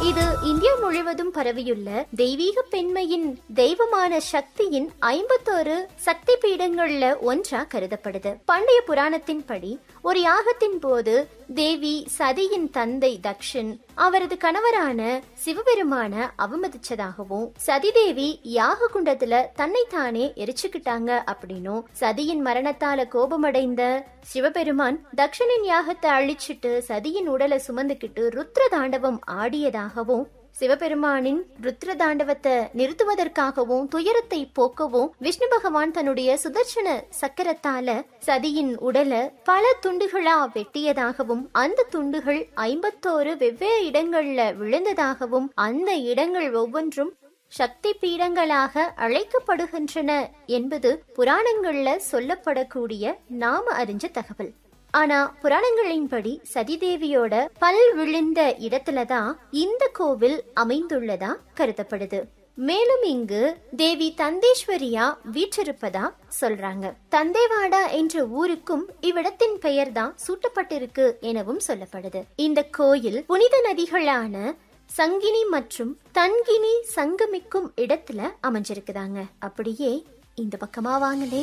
இது இந்தியா முழுவதும் பரவியுள்ள தெய்வீக பெண்மையின் தெய்வமான சக்தியின் ஐம்பத்தோரு சக்தி பீடங்கள்ல ஒன்றா கருதப்படுது பண்டைய புராணத்தின்படி ஒரு யாகத்தின் போது தேவி சதியின் தந்தை தக்ஷன் அவரது கணவரான சிவபெருமான அவமதிச்சதாகவும் சதிதேவி யாக குண்டத்துல தன்னைத்தானே எரிச்சுக்கிட்டாங்க அப்படின்னும் சதியின் மரணத்தால கோபமடைந்த சிவபெருமான் தக்ஷனின் யாகத்தை அழிச்சிட்டு சதியின் உடலை சுமந்துக்கிட்டு ருத்ர தாண்டவம் ஆடியதாகவும் சிவபெருமானின் ருத்ர தாண்டவத்தை நிறுத்துவதற்காகவும் துயரத்தை போக்கவும் விஷ்ணு பகவான் தன்னுடைய சுதர்சன சக்கரத்தால சதியின் உடலை பல துண்டுகளா வெட்டியதாகவும் அந்த துண்டுகள் ஐம்பத்தோரு வெவ்வேறு இடங்கள்ல விழுந்ததாகவும் அந்த இடங்கள் ஒவ்வொன்றும் சக்தி பீடங்களாக அழைக்கப்படுகின்றன என்பது புராணங்கள்ல சொல்லப்படக்கூடிய நாம அறிஞ்ச தகவல் ஆனா புராணங்களின்படி சதிதேவியோட பல் விழுந்த இடத்துலதான் இந்த கோவில் அமைந்துள்ளதா கருதப்படுது மேலும் இங்கு தேவி தந்தேஸ்வரியா வீற்றிருப்பதா சொல்றாங்க தந்தேவாடா என்ற ஊருக்கும் இவ்விடத்தின் பெயர் தான் சூட்டப்பட்டிருக்கு எனவும் சொல்லப்படுது இந்த கோயில் புனித நதிகளான சங்கினி மற்றும் தன்கினி சங்கமிக்கும் இடத்துல அமைஞ்சிருக்குதாங்க அப்படியே இந்த பக்கமா வாங்களே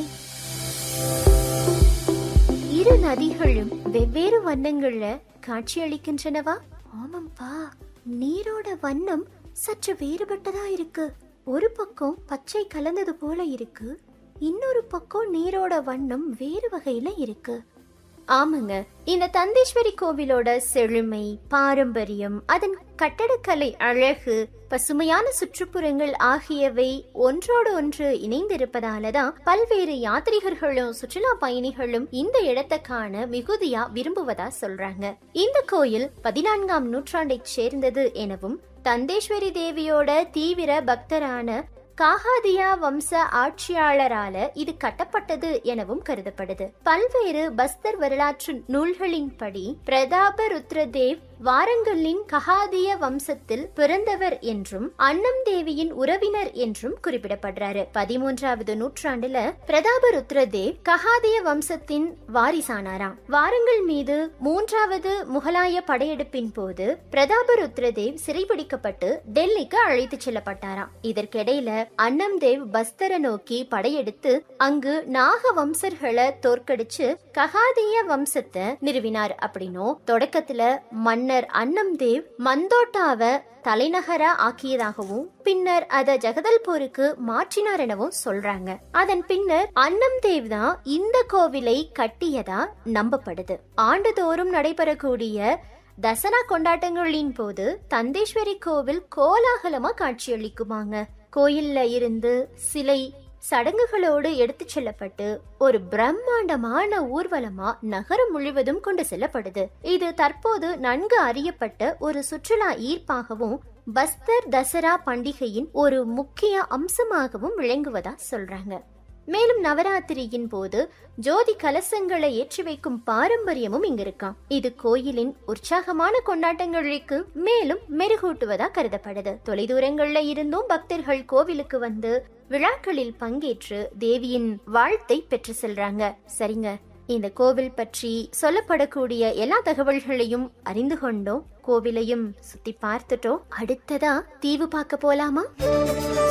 இரு நதிகளும் வெவ்வேறு வண்ணங்கள்ல காட்சியளிக்கின்றனவா ஆமாம்பா நீரோட வண்ணம் சற்று வேறுபட்டதா இருக்கு ஒரு பக்கம் பச்சை கலந்தது போல இருக்கு இன்னொரு பக்கம் நீரோட வண்ணம் வேறு வகையில இருக்கு ஆமாங்க இந்த தந்தேஸ்வரி கோவிலோட செழுமை பாரம்பரியம் அதன் கட்டடக்கலை அழகு பசுமையான சுற்றுப்புறங்கள் ஆகியவை ஒன்றோடு ஒன்று இணைந்திருப்பதால தான் பல்வேறு யாத்ரிகர்களும் சுற்றுலா பயணிகளும் இந்த இடத்தை காண மிகுதியா விரும்புவதா சொல்றாங்க இந்த கோயில் பதினான்காம் நூற்றாண்டைச் சேர்ந்தது எனவும் தந்தேஸ்வரி தேவியோட தீவிர பக்தரான காகாதியா வம்ச ஆட்சியாளரால இது கட்டப்பட்டது எனவும் கருதப்படுது பல்வேறு பஸ்தர் வரலாற்று நூல்களின்படி பிரதாப ருத்ரதேவ் வாரங்கல்லின் ககாதிய வம்சத்தில் பிறந்தவர் என்றும் அன்னம் தேவியின் உறவினர் என்றும் குறிப்பிடப்படுறாரு பதிமூன்றாவது நூற்றாண்டுல பிரதாப ருத்ரதேவ் ககாதிய வம்சத்தின் வாரிசானாராம் வாரங்கல் மீது மூன்றாவது முகலாய படையெடுப்பின் போது பிரதாப ருத்ரதேவ் சிறைபிடிக்கப்பட்டு டெல்லிக்கு அழைத்துச் செல்லப்பட்டாராம் இதற்கிடையில அன்னம் தேவ் பஸ்தரை நோக்கி படையெடுத்து அங்கு நாக வம்சர்களை தோற்கடிச்சு ககாதிய வம்சத்தை நிறுவினார் அப்படின்னும் தொடக்கத்துல மன்னர் அன்னம் தேவ் மந்தோட்டாவை தலைநகரா ஆக்கியதாகவும் பின்னர் அத ஜெகதல்பூருக்கு மாற்றினார் எனவும் சொல்றாங்க அதன் பின்னர் அன்னம் தேவ் தான் இந்த கோவிலை கட்டியதா நம்பப்படுது ஆண்டுதோறும் நடைபெறக்கூடிய தசரா கொண்டாட்டங்களின் போது தந்தேஸ்வரி கோவில் கோலாகலமா காட்சியளிக்குமாங்க கோயில்ல இருந்து சிலை சடங்குகளோடு எடுத்துச் செல்லப்பட்டு ஒரு பிரம்மாண்டமான ஊர்வலமா நகரம் முழுவதும் கொண்டு செல்லப்படுது இது தற்போது நன்கு அறியப்பட்ட ஒரு சுற்றுலா ஈர்ப்பாகவும் பஸ்தர் தசரா பண்டிகையின் ஒரு முக்கிய அம்சமாகவும் விளங்குவதா சொல்றாங்க மேலும் நவராத்திரியின் போது ஜோதி கலசங்களை ஏற்றி வைக்கும் பாரம்பரியமும் இங்க இருக்காம் இது கோயிலின் உற்சாகமான கொண்டாட்டங்களுக்கு மேலும் மெருகூட்டுவதா கருதப்படுது தொலைதூரங்கள்ல இருந்தும் பக்தர்கள் கோவிலுக்கு வந்து விழாக்களில் பங்கேற்று தேவியின் வாழ்த்தை பெற்று செல்றாங்க சரிங்க இந்த கோவில் பற்றி சொல்லப்படக்கூடிய எல்லா தகவல்களையும் அறிந்து கொண்டோம் கோவிலையும் சுத்தி பார்த்துட்டோம் அடுத்ததா தீவு பார்க்க போலாமா